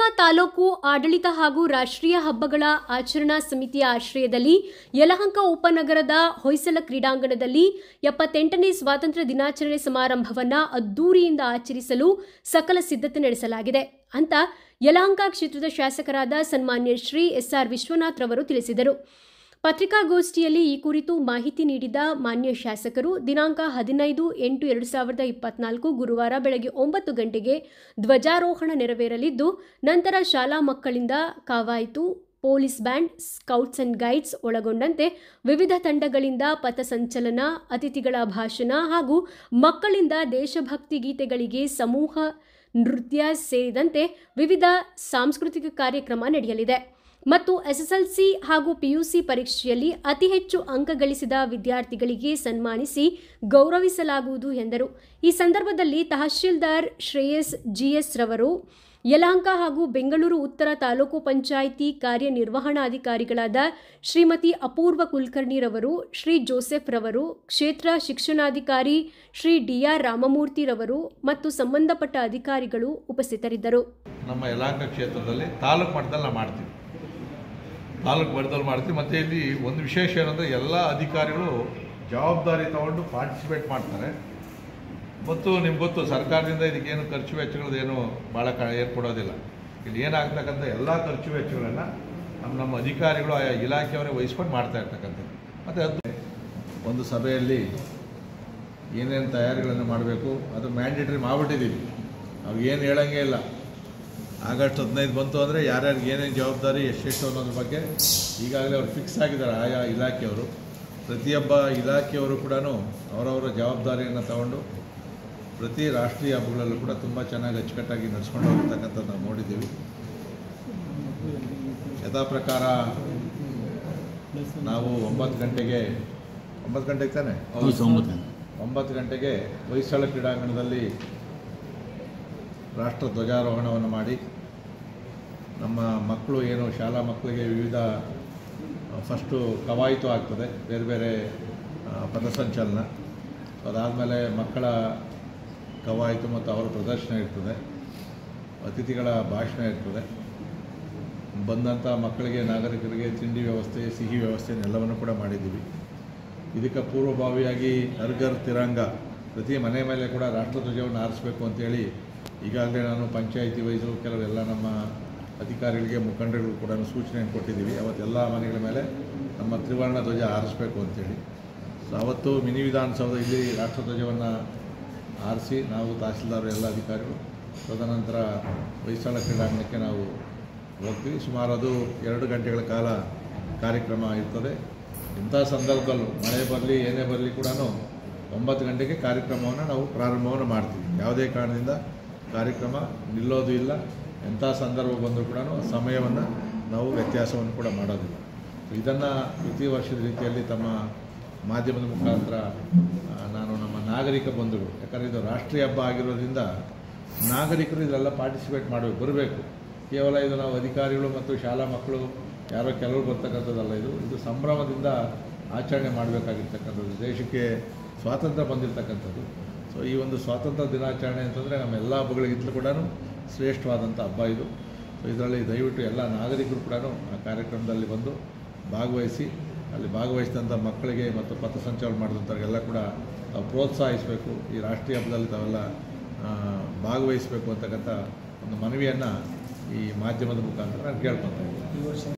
ಯಲಹಂಕ ತಾಲೂಕು ಆಡಳಿತ ಹಾಗೂ ರಾಷ್ಟ್ರೀಯ ಹಬ್ಬಗಳ ಆಚರಣಾ ಸಮಿತಿಯ ಆಶ್ರಯದಲ್ಲಿ ಯಲಹಂಕ ಉಪನಗರದ ಹೊಯ್ಸಳ ಕ್ರೀಡಾಂಗಣದಲ್ಲಿ ಎಪ್ಪತ್ತೆಂಟನೇ ಸ್ವಾತಂತ್ರ್ಯ ದಿನಾಚರಣೆ ಸಮಾರಂಭವನ್ನ ಅದ್ದೂರಿಯಿಂದ ಆಚರಿಸಲು ಸಕಲ ಸಿದ್ಧತೆ ನಡೆಸಲಾಗಿದೆ ಅಂತ ಯಲಹಂಕ ಕ್ಷೇತ್ರದ ಶಾಸಕರಾದ ಸನ್ಮಾನ್ಯ ಶ್ರೀ ಎಸ್ಆರ್ ವಿಶ್ವನಾಥ್ ರವರು ತಿಳಿಸಿದರು ಪತ್ರಿಕಾಗೋಷ್ಠಿಯಲ್ಲಿ ಈ ಕುರಿತು ಮಾಹಿತಿ ನೀಡಿದ ಮಾನ್ಯ ಶಾಸಕರು ದಿನಾಂಕ ಹದಿನೈದು ಎಂಟು ಎರಡು ಸಾವಿರದ ಇಪ್ಪತ್ನಾಲ್ಕು ಗುರುವಾರ ಬೆಳಗ್ಗೆ ಒಂಬತ್ತು ಗಂಟೆಗೆ ಧ್ವಜಾರೋಹಣ ನೆರವೇರಲಿದ್ದು ನಂತರ ಶಾಲಾ ಮಕ್ಕಳಿಂದ ಕಾವಾಯಿತು police band scouts and guides ಒಳಗೊಂಡಂತೆ ವಿವಿಧ ತಂಡಗಳಿಂದ ಪಥಸಂಚಲನ ಅತಿಥಿಗಳ ಭಾಷಣ ಹಾಗೂ ಮಕ್ಕಳಿಂದ ದೇಶಭಕ್ತಿ ಗೀತೆಗಳಿಗೆ ಸಮೂಹ ನೃತ್ಯ ಸೇರಿದಂತೆ ವಿವಿಧ ಸಾಂಸ್ಕೃತಿಕ ಕಾರ್ಯಕ್ರಮ ನಡೆಯಲಿದೆ ಮತ್ತು ಎಸ್ಎಸ್ಎಲ್ಸಿ ಹಾಗೂ ಪಿಯುಸಿ ಪರೀಕ್ಷೆಯಲ್ಲಿ ಅತಿ ಹೆಚ್ಚು ಅಂಕ ಗಳಿಸಿದ ವಿದ್ಯಾರ್ಥಿಗಳಿಗೆ ಸನ್ಮಾನಿಸಿ ಗೌರವಿಸಲಾಗುವುದು ಎಂದರು ಈ ಸಂದರ್ಭದಲ್ಲಿ ತಹಶೀಲ್ದಾರ್ ಶ್ರೇಯಸ್ ಜಿಎಸ್ ರವರು ಯಲಹಂಕ ಹಾಗೂ ಬೆಂಗಳೂರು ಉತ್ತರ ತಾಲೂಕು ಪಂಚಾಯಿತಿ ಕಾರ್ಯನಿರ್ವಹಣಾಧಿಕಾರಿಗಳಾದ ಶ್ರೀಮತಿ ಅಪೂರ್ವ ಕುಲಕರ್ಣಿರವರು ಶ್ರೀ ಜೋಸೆಫ್ ರವರು ಕ್ಷೇತ್ರ ಶಿಕ್ಷಣಾಧಿಕಾರಿ ಶ್ರೀ ಡಿಆರ್ ರಾಮಮೂರ್ತಿ ರವರು ಮತ್ತು ಸಂಬಂಧಪಟ್ಟ ಅಧಿಕಾರಿಗಳು ಉಪಸ್ಥಿತರಿದ್ದರು ನಮ್ಮ ಯಲಹಂಕ ಕ್ಷೇತ್ರದಲ್ಲಿ ತಾಲೂಕು ಮಟ್ಟದಲ್ಲಿ ನಾವು ಮಾಡ್ತೀವಿ ತಾಲೂಕು ಮಟ್ಟದಲ್ಲಿ ಮಾಡ್ತೀವಿ ಮತ್ತು ಇಲ್ಲಿ ಒಂದು ವಿಶೇಷ ಏನಂದರೆ ಎಲ್ಲ ಅಧಿಕಾರಿಗಳು ಜವಾಬ್ದಾರಿ ತಗೊಂಡು ಪಾರ್ಟಿಸಿಪೇಟ್ ಮಾಡ್ತಾರೆ ಮತ್ತು ನಿಮ್ಗೆ ಗೊತ್ತು ಸರ್ಕಾರದಿಂದ ಇದಕ್ಕೇನು ಖರ್ಚು ವೆಚ್ಚಗಳದ್ದೇನು ಭಾಳ ಕ ಏರ್ಪಡೋದಿಲ್ಲ ಇಲ್ಲಿ ಏನಾಗ್ತಕ್ಕಂಥ ಎಲ್ಲ ಖರ್ಚು ವೆಚ್ಚಗಳನ್ನು ನಮ್ಮ ನಮ್ಮ ಅಧಿಕಾರಿಗಳು ಆಯಾ ಇಲಾಖೆಯವರೇ ವಹಿಸ್ಕೊಂಡು ಮಾಡ್ತಾ ಇರ್ತಕ್ಕಂಥದ್ದು ಮತ್ತು ಅದು ಒಂದು ಸಭೆಯಲ್ಲಿ ಏನೇನು ತಯಾರಿಗಳನ್ನು ಮಾಡಬೇಕು ಅದು ಮ್ಯಾಂಡೇಟ್ರಿ ಮಾಡಿಬಿಟ್ಟಿದ್ದೀವಿ ನಾವು ಏನು ಹೇಳಂಗೇ ಇಲ್ಲ ಆಗಸ್ಟ್ ಹದಿನೈದು ಬಂತು ಅಂದರೆ ಯಾರ್ಯಾರಿಗೆ ಏನೇನು ಜವಾಬ್ದಾರಿ ಎಷ್ಟೆಷ್ಟು ಅನ್ನೋದ್ರ ಬಗ್ಗೆ ಈಗಾಗಲೇ ಅವ್ರು ಫಿಕ್ಸ್ ಆಗಿದ್ದಾರೆ ಆಯಾ ಇಲಾಖೆಯವರು ಪ್ರತಿಯೊಬ್ಬ ಇಲಾಖೆಯವರು ಕೂಡ ಅವರವರ ಜವಾಬ್ದಾರಿಯನ್ನು ತಗೊಂಡು ಪ್ರತಿ ರಾಷ್ಟ್ರೀಯ ಹಬ್ಬಗಳಲ್ಲೂ ಕೂಡ ತುಂಬ ಚೆನ್ನಾಗಿ ಅಚ್ಚುಕಟ್ಟಾಗಿ ನಡೆಸ್ಕೊಂಡು ಹೋಗ್ತಕ್ಕಂಥದ್ದು ನಾವು ನೋಡಿದ್ದೀವಿ ಯಥಾ ಪ್ರಕಾರ ನಾವು ಒಂಬತ್ತು ಗಂಟೆಗೆ ಒಂಬತ್ತು ಗಂಟೆಗೆ ತಾನೆ ಒಂಬತ್ತು ಗಂಟೆಗೆ ಹೊಯ್ಸಳ ಕ್ರೀಡಾಂಗಣದಲ್ಲಿ ರಾಷ್ಟ್ರ ಧ್ವಜಾರೋಹಣವನ್ನು ಮಾಡಿ ನಮ್ಮ ಮಕ್ಕಳು ಏನು ಶಾಲಾ ಮಕ್ಕಳಿಗೆ ವಿವಿಧ ಫಸ್ಟು ಕವಾಯಿತು ಆಗ್ತದೆ ಬೇರೆ ಬೇರೆ ಆ, ಪಥಸಂಚಲನ ಅದಾದಮೇಲೆ ಮಕ್ಕಳ ಕವಾಯಿತು ಮತ್ತು ಅವರ ಪ್ರದರ್ಶನ ಇರ್ತದೆ ಅತಿಥಿಗಳ ಭಾಷಣ ಇರ್ತದೆ ಬಂದಂಥ ಮಕ್ಕಳಿಗೆ ನಾಗರಿಕರಿಗೆ ತಿಂಡಿ ವ್ಯವಸ್ಥೆ ಸಿಹಿ ವ್ಯವಸ್ಥೆ ಎಲ್ಲವನ್ನು ಕೂಡ ಮಾಡಿದ್ದೀವಿ ಇದಕ್ಕೆ ಪೂರ್ವಭಾವಿಯಾಗಿ ಹರ್ಗರ್ ತಿರಂಗ ಪ್ರತಿ ಮನೆ ಮೇಲೆ ಕೂಡ ರಾಷ್ಟ್ರಧ್ವಜವನ್ನು ಆರಿಸಬೇಕು ಅಂತೇಳಿ ಈಗಾಗಲೇ ನಾನು ಪಂಚಾಯಿತಿ ವೈಸು ಕೆಲವೆಲ್ಲ ನಮ್ಮ ಅಧಿಕಾರಿಗಳಿಗೆ ಮುಖಂಡರಿಗೂ ಕೂಡ ಸೂಚನೆಯನ್ನು ಕೊಟ್ಟಿದ್ದೀವಿ ಅವತ್ತೆಲ್ಲ ಮನೆಗಳ ಮೇಲೆ ನಮ್ಮ ತ್ರಿವರ್ಣ ಧ್ವಜ ಆರಿಸಬೇಕು ಅಂತೇಳಿ ಸೊ ಅವತ್ತು ಮಿನಿ ವಿಧಾನಸೌಧ ಇಲ್ಲಿ ರಾಷ್ಟ್ರಧ್ವಜವನ್ನು ಆರಿಸಿ ನಾವು ತಹಸೀಲ್ದಾರ್ ಎಲ್ಲ ಅಧಿಕಾರಿಗಳು ತದನಂತರ ಹೊಯ್ಸಳ ಕ್ರೀಡಾಂಗಣಕ್ಕೆ ನಾವು ಹೋಗ್ತೀವಿ ಸುಮಾರು ಅದು ಎರಡು ಗಂಟೆಗಳ ಕಾಲ ಕಾರ್ಯಕ್ರಮ ಇರ್ತದೆ ಇಂಥ ಸಂದರ್ಭದಲ್ಲೂ ಮಳೆ ಬರಲಿ ಏನೇ ಬರಲಿ ಕೂಡ ಒಂಬತ್ತು ಗಂಟೆಗೆ ಕಾರ್ಯಕ್ರಮವನ್ನು ನಾವು ಪ್ರಾರಂಭವನ್ನು ಮಾಡ್ತೀವಿ ಯಾವುದೇ ಕಾರಣದಿಂದ ಕಾರ್ಯಕ್ರಮ ನಿಲ್ಲೋದು ಇಲ್ಲ ಎಂಥ ಸಂದರ್ಭ ಬಂದರೂ ಕೂಡ ಸಮಯವನ್ನು ನಾವು ವ್ಯತ್ಯಾಸವನ್ನು ಕೂಡ ಮಾಡೋದಿಲ್ಲ ಇದನ್ನು ಪ್ರತಿ ವರ್ಷದ ರೀತಿಯಲ್ಲಿ ತಮ್ಮ ಮಾಧ್ಯಮದ ಮುಖಾಂತರ ಆ, ನಾನು ನಮ್ಮ ನಾಗರಿಕ ಬಂಧುಗಳು ಯಾಕಂದರೆ ಇದು ರಾಷ್ಟ್ರೀಯ ಹಬ್ಬ ಆಗಿರೋದ್ರಿಂದ ನಾಗರಿಕರು ಇದೆಲ್ಲ ಪಾರ್ಟಿಸಿಪೇಟ್ ಮಾಡಬೇಕು ಬರಬೇಕು ಕೇವಲ ಇದು ನಾವು ಅಧಿಕಾರಿಗಳು ಮತ್ತು ಶಾಲಾ ಮಕ್ಕಳು ಯಾರೋ ಕೆಲವರು ಬರ್ತಕ್ಕಂಥದ್ದಲ್ಲ ಇದು ಇದು ಸಂಭ್ರಮದಿಂದ ಆಚರಣೆ ಮಾಡಬೇಕಾಗಿರ್ತಕ್ಕಂಥದ್ದು ದೇಶಕ್ಕೆ ಸ್ವಾತಂತ್ರ್ಯ ಬಂದಿರತಕ್ಕಂಥದ್ದು ಸೊ ಈ ಒಂದು ಸ್ವಾತಂತ್ರ್ಯ ದಿನಾಚರಣೆ ಅಂತಂದರೆ ನಮ್ಮ ಎಲ್ಲ ಹಬ್ಬಗಳಿಗಿಂತಲೂ ಕೂಡ ಶ್ರೇಷ್ಠವಾದಂಥ ಹಬ್ಬ ಇದು ಸೊ ಇದರಲ್ಲಿ ದಯವಿಟ್ಟು ಎಲ್ಲ ನಾಗರಿಕರು ಕೂಡ ಆ ಕಾರ್ಯಕ್ರಮದಲ್ಲಿ ಬಂದು ಭಾಗವಹಿಸಿ ಅಲ್ಲಿ ಭಾಗವಹಿಸಿದಂಥ ಮಕ್ಕಳಿಗೆ ಮತ್ತು ಪಥಸಂಚಲನ ಮಾಡಿದಂಥವ್ರಿಗೆಲ್ಲ ಕೂಡ ತಾವು ಪ್ರೋತ್ಸಾಹಿಸಬೇಕು ಈ ರಾಷ್ಟ್ರೀಯ ಹಬ್ಬದಲ್ಲಿ ತಾವೆಲ್ಲ ಆ, ಭಾಗವಹಿಸಬೇಕು ಅಂತಕ್ಕಂಥ ಒಂದು ಮನವಿಯನ್ನು ಈ ಮಾಧ್ಯಮದ ಮುಖಾಂತರ ನಾನು ಕೇಳ್ಕೊತಾ ಇದ್ದೀನಿ